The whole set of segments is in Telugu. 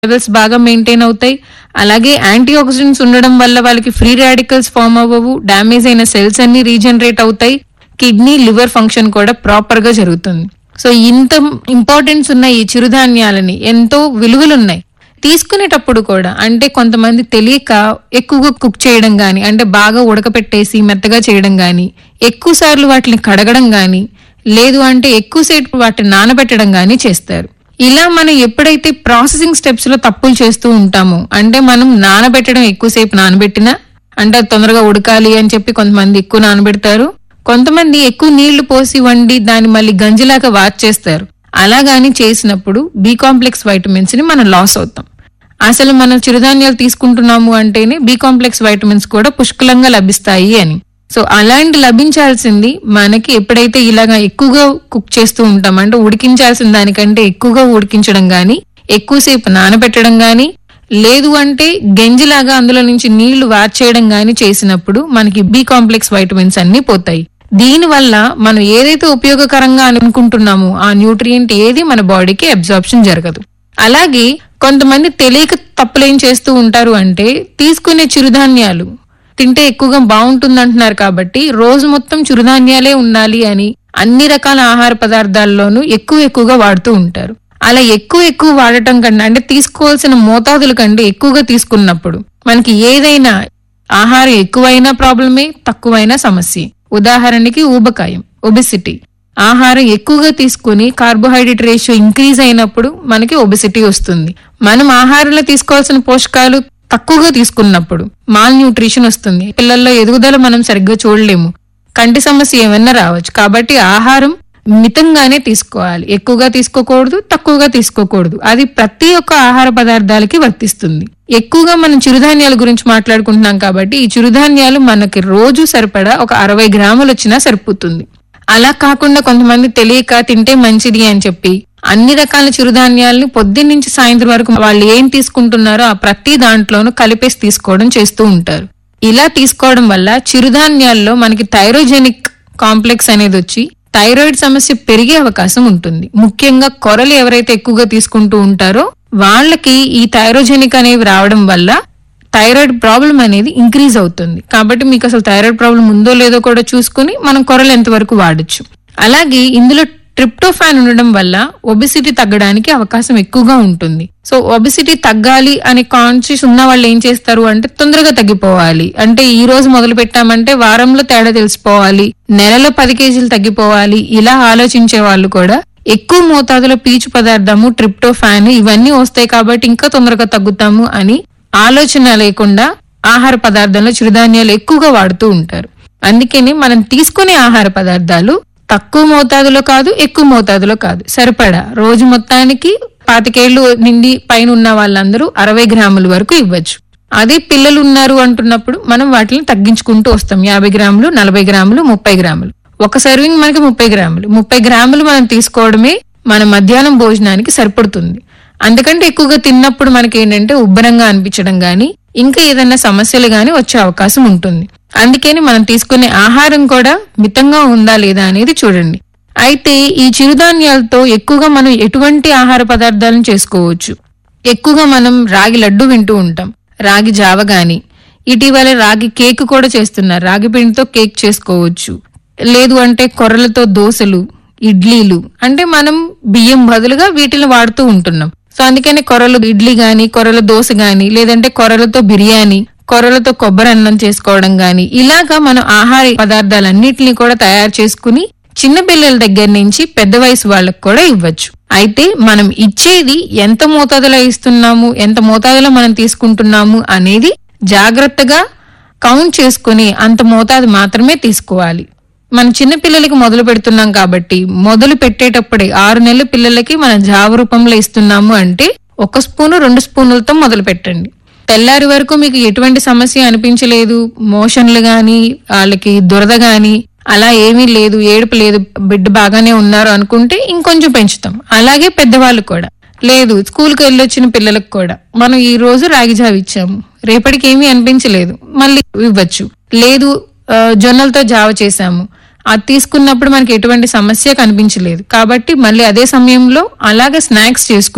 లెవెల్స్ బాగా మెయింటైన్ అవుతాయి అలాగే యాంటీ ఆక్సిడెంట్స్ ఉండడం వల్ల వాళ్ళకి ఫ్రీ రాడికల్స్ ఫామ్ అవ్వవు డ్యామేజ్ అయిన సెల్స్ అన్ని రీజనరేట్ అవుతాయి కిడ్నీ లివర్ ఫంక్షన్ కూడా ప్రాపర్ గా జరుగుతుంది సో ఇంత ఇంపార్టెన్స్ ఉన్న ఈ చిరుధాన్యాలని ఎంతో విలువలున్నాయి తీసుకునేటప్పుడు కూడా అంటే కొంతమంది తెలియక ఎక్కువగా కుక్ చేయడం గాని అంటే బాగా ఉడకపెట్టేసి మెత్తగా చేయడం గాని ఎక్కువ సార్లు వాటిని కడగడం గాని లేదు అంటే ఎక్కువసేపు వాటిని నానబెట్టడం గాని చేస్తారు ఇలా మనం ఎప్పుడైతే ప్రాసెసింగ్ స్టెప్స్ లో తప్పులు చేస్తూ ఉంటామో అంటే మనం నానబెట్టడం ఎక్కువసేపు నానబెట్టినా అంటే అది తొందరగా ఉడకాలి అని చెప్పి కొంతమంది ఎక్కువ నానబెడతారు కొంతమంది ఎక్కువ నీళ్లు పోసి వండి దాన్ని మళ్ళీ గంజిలాగా వార్చేస్తారు అలా గాని చేసినప్పుడు బి కాంప్లెక్స్ వైటమిన్స్ ని మనం లాస్ అవుతాం అసలు మనం చిరుధాన్యాలు తీసుకుంటున్నాము అంటేనే బి కాంప్లెక్స్ వైటమిన్స్ కూడా పుష్కలంగా లభిస్తాయి అని సో అలాంటి లభించాల్సింది మనకి ఎప్పుడైతే ఇలాగా ఎక్కువగా కుక్ చేస్తూ ఉంటాం అంటే ఉడికించాల్సిన దానికంటే ఎక్కువగా ఉడికించడం గాని ఎక్కువసేపు నానబెట్టడం గాని లేదు అంటే గంజిలాగా అందులో నుంచి నీళ్లు వార్చేయడం గాని చేసినప్పుడు మనకి బి కాంప్లెక్స్ వైటమిన్స్ అన్ని పోతాయి దీని వల్ల మనం ఏదైతే ఉపయోగకరంగా అనుకుంటున్నామో ఆ న్యూట్రియంట్ ఏది మన బాడీకి అబ్జార్ప్షన్ జరగదు అలాగే కొంతమంది తెలియక తప్పులేం చేస్తూ ఉంటారు అంటే తీసుకునే చిరుధాన్యాలు తింటే ఎక్కువగా బాగుంటుంది అంటున్నారు కాబట్టి రోజు మొత్తం చిరుధాన్యాలే ఉండాలి అని అన్ని రకాల ఆహార పదార్థాల్లోనూ ఎక్కువ ఎక్కువగా వాడుతూ ఉంటారు అలా ఎక్కువ ఎక్కువ వాడటం కన్నా అంటే తీసుకోవాల్సిన మోతాదుల కంటే ఎక్కువగా తీసుకున్నప్పుడు మనకి ఏదైనా ఆహారం ఎక్కువైనా ప్రాబ్లమే తక్కువైనా సమస్య ఉదాహరణకి ఊబకాయం ఒబిసిటీ ఆహారం ఎక్కువగా తీసుకుని కార్బోహైడ్రేట్ రేషియో ఇంక్రీజ్ అయినప్పుడు మనకి ఒబిసిటీ వస్తుంది మనం ఆహారంలో తీసుకోవాల్సిన పోషకాలు తక్కువగా తీసుకున్నప్పుడు మాల్ న్యూట్రిషన్ వస్తుంది పిల్లల్లో ఎదుగుదల మనం సరిగ్గా చూడలేము కంటి సమస్య ఏమన్నా రావచ్చు కాబట్టి ఆహారం మితంగానే తీసుకోవాలి ఎక్కువగా తీసుకోకూడదు తక్కువగా తీసుకోకూడదు అది ప్రతి ఒక్క ఆహార పదార్థాలకి వర్తిస్తుంది ఎక్కువగా మనం చిరుధాన్యాల గురించి మాట్లాడుకుంటున్నాం కాబట్టి ఈ చిరుధాన్యాలు మనకి రోజు సరిపడా ఒక అరవై గ్రాములు వచ్చినా సరిపోతుంది అలా కాకుండా కొంతమంది తెలియక తింటే మంచిది అని చెప్పి అన్ని రకాల చిరుధాన్యాలని పొద్దున్నుంచి సాయంత్రం వరకు వాళ్ళు ఏం తీసుకుంటున్నారో ఆ ప్రతి దాంట్లోనూ కలిపేసి తీసుకోవడం చేస్తూ ఉంటారు ఇలా తీసుకోవడం వల్ల చిరుధాన్యాల్లో మనకి థైరోజెనిక్ కాంప్లెక్స్ అనేది వచ్చి థైరాయిడ్ సమస్య పెరిగే అవకాశం ఉంటుంది ముఖ్యంగా కొరలు ఎవరైతే ఎక్కువగా తీసుకుంటూ ఉంటారో వాళ్ళకి ఈ థైరోజెనిక్ అనేవి రావడం వల్ల థైరాయిడ్ ప్రాబ్లం అనేది ఇంక్రీజ్ అవుతుంది కాబట్టి మీకు అసలు థైరాయిడ్ ప్రాబ్లం ఉందో లేదో కూడా చూసుకుని మనం కొరలు ఎంతవరకు వాడొచ్చు అలాగే ఇందులో ట్రిప్టోఫాన్ ఉండడం వల్ల ఒబిసిటీ తగ్గడానికి అవకాశం ఎక్కువగా ఉంటుంది సో ఒబిసిటీ తగ్గాలి అనే కాన్షియస్ ఉన్న వాళ్ళు ఏం చేస్తారు అంటే తొందరగా తగ్గిపోవాలి అంటే ఈ రోజు మొదలు పెట్టామంటే వారంలో తేడా తెలిసిపోవాలి నెలలో పది కేజీలు తగ్గిపోవాలి ఇలా ఆలోచించే వాళ్ళు కూడా ఎక్కువ మోతాదులో పీచు పదార్థము ట్రిప్టోఫాన్ ఇవన్నీ వస్తాయి కాబట్టి ఇంకా తొందరగా తగ్గుతాము అని ఆలోచన లేకుండా ఆహార పదార్థంలో చిరుధాన్యాలు ఎక్కువగా వాడుతూ ఉంటారు అందుకని మనం తీసుకునే ఆహార పదార్థాలు తక్కువ మోతాదులో కాదు ఎక్కువ మోతాదులో కాదు సరిపడా రోజు మొత్తానికి పాతికేళ్లు నిండి పైన ఉన్న వాళ్ళందరూ అరవై గ్రాముల వరకు ఇవ్వచ్చు అదే పిల్లలు ఉన్నారు అంటున్నప్పుడు మనం వాటిని తగ్గించుకుంటూ వస్తాం యాభై గ్రాములు నలభై గ్రాములు ముప్పై గ్రాములు ఒక సర్వింగ్ మనకి ముప్పై గ్రాములు ముప్పై గ్రాములు మనం తీసుకోవడమే మన మధ్యాహ్నం భోజనానికి సరిపడుతుంది అందుకంటే ఎక్కువగా తిన్నప్పుడు మనకి ఏంటంటే ఉబ్బరంగా అనిపించడం గాని ఇంకా ఏదైనా సమస్యలు గాని వచ్చే అవకాశం ఉంటుంది అందుకని మనం తీసుకునే ఆహారం కూడా మితంగా ఉందా లేదా అనేది చూడండి అయితే ఈ చిరుధాన్యాలతో ఎక్కువగా మనం ఎటువంటి ఆహార పదార్థాలను చేసుకోవచ్చు ఎక్కువగా మనం రాగి లడ్డు వింటూ ఉంటాం రాగి జావ గాని ఇటీవల రాగి కేక్ కూడా చేస్తున్నారు రాగి పిండితో కేక్ చేసుకోవచ్చు లేదు అంటే కొర్రలతో దోశలు ఇడ్లీలు అంటే మనం బియ్యం బదులుగా వీటిని వాడుతూ ఉంటున్నాం సో అందుకని కొర్రలు ఇడ్లీ గాని కొర్రల దోశ గాని లేదంటే కొర్రలతో బిర్యానీ కొర్రలతో కొబ్బరి అన్నం చేసుకోవడం గాని ఇలాగా మనం ఆహార పదార్థాలన్నిటిని కూడా తయారు చేసుకుని చిన్న పిల్లల దగ్గర నుంచి పెద్ద వయసు వాళ్ళకు కూడా ఇవ్వచ్చు అయితే మనం ఇచ్చేది ఎంత మోతాదులో ఇస్తున్నాము ఎంత మోతాదులో మనం తీసుకుంటున్నాము అనేది జాగ్రత్తగా కౌంట్ చేసుకుని అంత మోతాదు మాత్రమే తీసుకోవాలి మన చిన్న పిల్లలకి మొదలు పెడుతున్నాం కాబట్టి మొదలు పెట్టేటప్పుడే ఆరు నెలల పిల్లలకి మనం జావ రూపంలో ఇస్తున్నాము అంటే ఒక స్పూను రెండు స్పూనులతో మొదలు పెట్టండి తెల్లారి వరకు మీకు ఎటువంటి సమస్య అనిపించలేదు మోషన్లు గాని వాళ్ళకి దురద గాని అలా ఏమీ లేదు ఏడుపు లేదు బిడ్డ బాగానే ఉన్నారు అనుకుంటే ఇంకొంచెం పెంచుతాం అలాగే పెద్దవాళ్ళు కూడా లేదు స్కూల్కి వెళ్ళొచ్చిన పిల్లలకు కూడా మనం ఈ రోజు రాగి జావ ఇచ్చాము రేపటికి ఏమీ అనిపించలేదు మళ్ళీ ఇవ్వచ్చు లేదు ఆ, జొన్నలతో జావ చేశాము అది తీసుకున్నప్పుడు మనకి ఎటువంటి సమస్య కనిపించలేదు కాబట్టి మళ్ళీ అదే సమయంలో అలాగే స్నాక్స్ చేసుకుని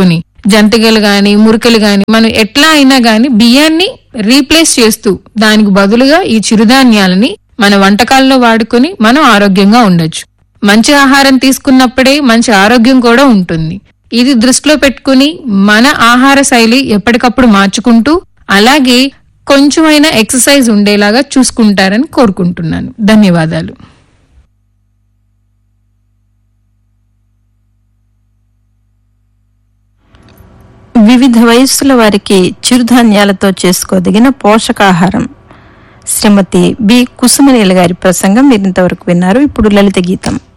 జంతికలు గాని మురికలు గాని మనం ఎట్లా అయినా గాని బియ్యాన్ని రీప్లేస్ చేస్తూ దానికి బదులుగా ఈ చిరుధాన్యాలని మన వంటకాల్లో వాడుకొని మనం ఆరోగ్యంగా ఉండొచ్చు మంచి ఆహారం తీసుకున్నప్పుడే మంచి ఆరోగ్యం కూడా ఉంటుంది ఇది దృష్టిలో పెట్టుకుని మన ఆహార శైలి ఎప్పటికప్పుడు మార్చుకుంటూ అలాగే కొంచెమైనా ఎక్సర్సైజ్ ఉండేలాగా చూసుకుంటారని కోరుకుంటున్నాను ధన్యవాదాలు వివిధ వయస్సుల వారికి చిరుధాన్యాలతో చేసుకోదగిన పోషకాహారం శ్రీమతి బి కుసుమనీల గారి ప్రసంగం మీరు ఇంతవరకు విన్నారు ఇప్పుడు లలిత గీతం